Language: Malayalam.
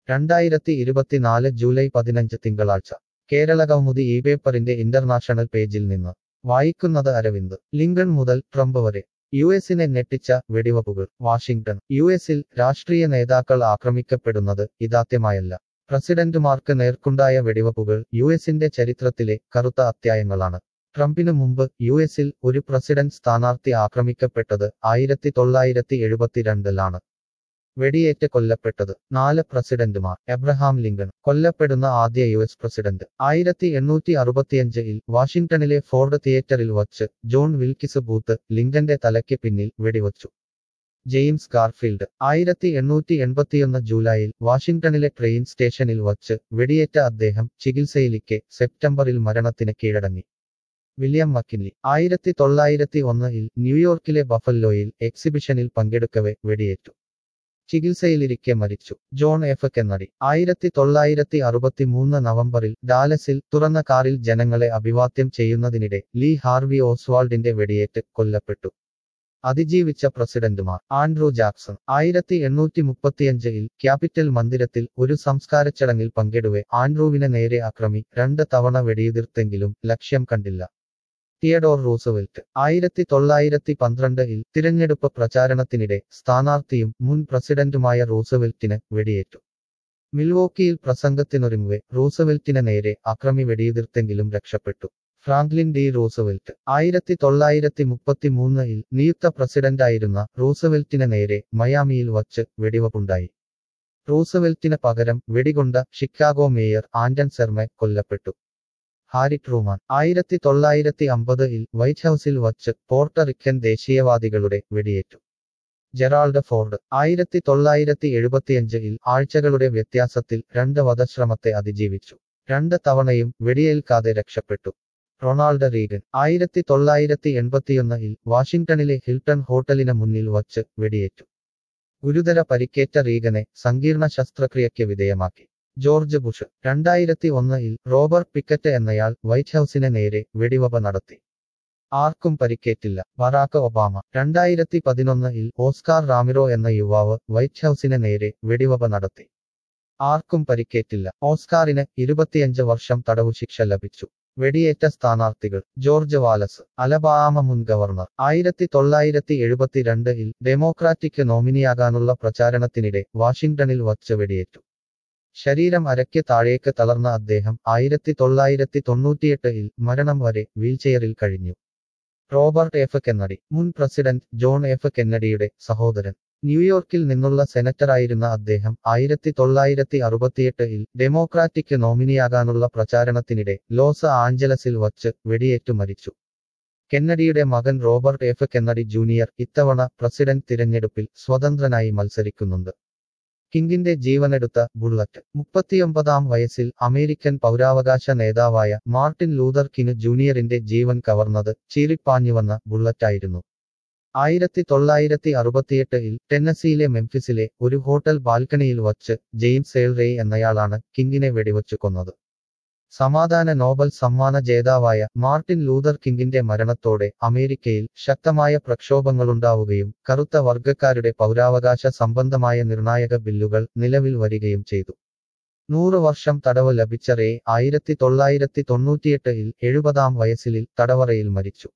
രണ്ടായിരത്തി ഇരുപത്തിനാല് ജൂലൈ പതിനഞ്ച് തിങ്കളാഴ്ച കേരള കൗമുദി ഈ പേപ്പറിന്റെ ഇന്റർനാഷണൽ പേജിൽ നിന്ന് വായിക്കുന്നത് അരവിന്ദ് ലിങ്കൺ മുതൽ ട്രംപ് വരെ യു എസിനെ ഞെട്ടിച്ച വെടിവപ്പുകൾ വാഷിംഗ്ടൺ യു എസിൽ രാഷ്ട്രീയ നേതാക്കൾ ആക്രമിക്കപ്പെടുന്നത് ഇതാദ്യമായല്ല പ്രസിഡന്റുമാർക്ക് നേർക്കുണ്ടായ വെടിവപ്പുകൾ യു എസിന്റെ ചരിത്രത്തിലെ കറുത്ത അധ്യായങ്ങളാണ് ട്രംപിനു മുമ്പ് യു എസിൽ ഒരു പ്രസിഡന്റ് സ്ഥാനാർത്ഥി ആക്രമിക്കപ്പെട്ടത് ആയിരത്തി തൊള്ളായിരത്തി എഴുപത്തിരണ്ടിലാണ് വെടിയേറ്റ് കൊല്ലപ്പെട്ടത് നാല് പ്രസിഡന്റുമാർ എബ്രഹാം ലിങ്കൺ കൊല്ലപ്പെടുന്ന ആദ്യ യു എസ് പ്രസിഡന്റ് ആയിരത്തി എണ്ണൂറ്റി അറുപത്തിയഞ്ചിൽ വാഷിംഗ്ടണിലെ ഫോർഡ് തിയേറ്ററിൽ വച്ച് ജോൺ വിൽക്കിസ് ബൂത്ത് ലിങ്കന്റെ തലയ്ക്ക് പിന്നിൽ വെടിവച്ചു ജെയിംസ് ഗാർഫീൽഡ് ആയിരത്തി എണ്ണൂറ്റി എൺപത്തിയൊന്ന് ജൂലൈയിൽ വാഷിംഗ്ടണിലെ ട്രെയിൻ സ്റ്റേഷനിൽ വച്ച് വെടിയേറ്റ അദ്ദേഹം ചികിത്സയിലിക്കെ സെപ്റ്റംബറിൽ മരണത്തിന് കീഴടങ്ങി വില്യം മക്കിൻലി ആയിരത്തി തൊള്ളായിരത്തി ഒന്നിൽ ന്യൂയോർക്കിലെ ബഫല്ലോയിൽ എക്സിബിഷനിൽ പങ്കെടുക്കവെ വെടിയേറ്റു ചികിത്സയിലിരിക്കെ മരിച്ചു ജോൺ എഫ് കെന്നഡി ആയിരത്തി തൊള്ളായിരത്തി അറുപത്തിമൂന്ന് നവംബറിൽ ഡാലസിൽ തുറന്ന കാറിൽ ജനങ്ങളെ അഭിവാദ്യം ചെയ്യുന്നതിനിടെ ലീ ഹാർവി ഓസ്വാൾഡിന്റെ വെടിയേറ്റ് കൊല്ലപ്പെട്ടു അതിജീവിച്ച പ്രസിഡന്റുമാർ ആൻഡ്രൂ ജാക്സൺ ആയിരത്തി എണ്ണൂറ്റി മുപ്പത്തിയഞ്ചിൽ ക്യാപിറ്റൽ മന്ദിരത്തിൽ ഒരു സംസ്കാര ചടങ്ങിൽ പങ്കെടുവെ ആൻഡ്രൂവിനെ നേരെ ആക്രമി രണ്ട് തവണ വെടിയുതിർത്തെങ്കിലും ലക്ഷ്യം കണ്ടില്ല തിയഡോർ റൂസവെൽറ്റ് ആയിരത്തി തൊള്ളായിരത്തി പന്ത്രണ്ടിൽ തിരഞ്ഞെടുപ്പ് പ്രചാരണത്തിനിടെ സ്ഥാനാർത്ഥിയും മുൻ പ്രസിഡന്റുമായ റൂസവെൽറ്റിന് വെടിയേറ്റു മിൽവോക്കിയിൽ പ്രസംഗത്തിനൊരുങ്ങുവെ റൂസവെൽറ്റിന് നേരെ അക്രമി വെടിയുതിർത്തെങ്കിലും രക്ഷപ്പെട്ടു ഫ്രാങ്ക്ലിൻ ഡി റൂസവെൽറ്റ് ആയിരത്തി തൊള്ളായിരത്തി മുപ്പത്തിമൂന്നിൽ നിയുക്ത പ്രസിഡന്റായിരുന്ന റൂസവെൽറ്റിന് നേരെ മയാമിയിൽ വച്ച് വെടിവപ്പുണ്ടായി റൂസവെൽറ്റിന് പകരം വെടികൊണ്ട ഷിക്കാഗോ മേയർ ആന്റൺ സെർമെ കൊല്ലപ്പെട്ടു ഹാരി ട്രൂമാൻ ആയിരത്തി തൊള്ളായിരത്തി അമ്പതിൽ വൈറ്റ് ഹൌസിൽ വച്ച് പോർട്ടറിക്കൻ ദേശീയവാദികളുടെ വെടിയേറ്റു ജെറാൾഡ് ഫോർഡ് ആയിരത്തി തൊള്ളായിരത്തി എഴുപത്തിയഞ്ചിൽ ആഴ്ചകളുടെ വ്യത്യാസത്തിൽ രണ്ട് വധശ്രമത്തെ അതിജീവിച്ചു രണ്ട് തവണയും വെടിയേൽക്കാതെ രക്ഷപ്പെട്ടു റൊണാൾഡ് റീഗൻ ആയിരത്തി തൊള്ളായിരത്തി എൺപത്തിയൊന്നിൽ വാഷിംഗ്ടണിലെ ഹിൽട്ടൺ ഹോട്ടലിന് മുന്നിൽ വച്ച് വെടിയേറ്റു ഗുരുതര പരിക്കേറ്റ റീഗനെ സങ്കീർണ ശസ്ത്രക്രിയയ്ക്ക് വിധേയമാക്കി ജോർജ് ബുഷ് രണ്ടായിരത്തി ഒന്നിൽ റോബർട്ട് പിക്കറ്റ് എന്നയാൾ വൈറ്റ് ഹൌസിന് നേരെ വെടിവപ്പ നടത്തി ആർക്കും പരിക്കേറ്റില്ല ബറാക്ക് ഒബാമ രണ്ടായിരത്തി പതിനൊന്നിൽ ഓസ്കാർ റാമിറോ എന്ന യുവാവ് വൈറ്റ് ഹൌസിന് നേരെ വെടിവപ്പ നടത്തി ആർക്കും പരിക്കേറ്റില്ല ഓസ്കാറിന് ഇരുപത്തിയഞ്ച് വർഷം തടവു ശിക്ഷ ലഭിച്ചു വെടിയേറ്റ സ്ഥാനാർത്ഥികൾ ജോർജ് വാലസ് അലബാമ മുൻ ഗവർണർ ആയിരത്തി തൊള്ളായിരത്തി എഴുപത്തിരണ്ടിൽ ഡെമോക്രാറ്റിക് നോമിനിയാകാനുള്ള പ്രചാരണത്തിനിടെ വാഷിംഗ്ടണിൽ വച്ച് വെടിയേറ്റു ശരീരം അരയ്ക്ക് താഴേക്ക് തളർന്ന അദ്ദേഹം ആയിരത്തി തൊള്ളായിരത്തി തൊണ്ണൂറ്റിയെട്ടിൽ മരണം വരെ വീൽചെയറിൽ കഴിഞ്ഞു റോബർട്ട് എഫ് കെന്നഡി മുൻ പ്രസിഡന്റ് ജോൺ എഫ് കെന്നഡിയുടെ സഹോദരൻ ന്യൂയോർക്കിൽ നിന്നുള്ള സെനറ്ററായിരുന്ന അദ്ദേഹം ആയിരത്തി തൊള്ളായിരത്തി അറുപത്തിയെട്ടിൽ ഡെമോക്രാറ്റിക് നോമിനിയാകാനുള്ള പ്രചാരണത്തിനിടെ ലോസ് ആഞ്ചലസിൽ വച്ച് വെടിയേറ്റു മരിച്ചു കെന്നഡിയുടെ മകൻ റോബർട്ട് എഫ് കെന്നഡി ജൂനിയർ ഇത്തവണ പ്രസിഡന്റ് തിരഞ്ഞെടുപ്പിൽ സ്വതന്ത്രനായി മത്സരിക്കുന്നുണ്ട് കിങ്ങിന്റെ ജീവനെടുത്ത ബുള്ളറ്റ് മുപ്പത്തിയൊമ്പതാം വയസ്സിൽ അമേരിക്കൻ പൗരാവകാശ നേതാവായ മാർട്ടിൻ ലൂതർ കിങ് ജൂനിയറിന്റെ ജീവൻ കവർന്നത് ചീറിപ്പാഞ്ഞുവന്ന ബുള്ളറ്റായിരുന്നു ആയിരത്തി തൊള്ളായിരത്തി അറുപത്തിയെട്ടിൽ ടെന്നസിയിലെ മെംഫിസിലെ ഒരു ഹോട്ടൽ ബാൽക്കണിയിൽ വച്ച് ജെയിംസ് എൽ റേ എന്നയാളാണ് കിങ്ങിനെ വെടിവച്ചു കൊന്നത് സമാധാന നോബൽ സമ്മാന ജേതാവായ മാർട്ടിൻ ലൂതർ കിങ്ങിന്റെ മരണത്തോടെ അമേരിക്കയിൽ ശക്തമായ പ്രക്ഷോഭങ്ങളുണ്ടാവുകയും കറുത്ത വർഗക്കാരുടെ പൗരാവകാശ സംബന്ധമായ നിർണായക ബില്ലുകൾ നിലവിൽ വരികയും ചെയ്തു നൂറ് വർഷം തടവ് ലഭിച്ച റേ ആയിരത്തി തൊള്ളായിരത്തി തൊണ്ണൂറ്റിയെട്ടിൽ എഴുപതാം വയസ്സിൽ തടവറയിൽ മരിച്ചു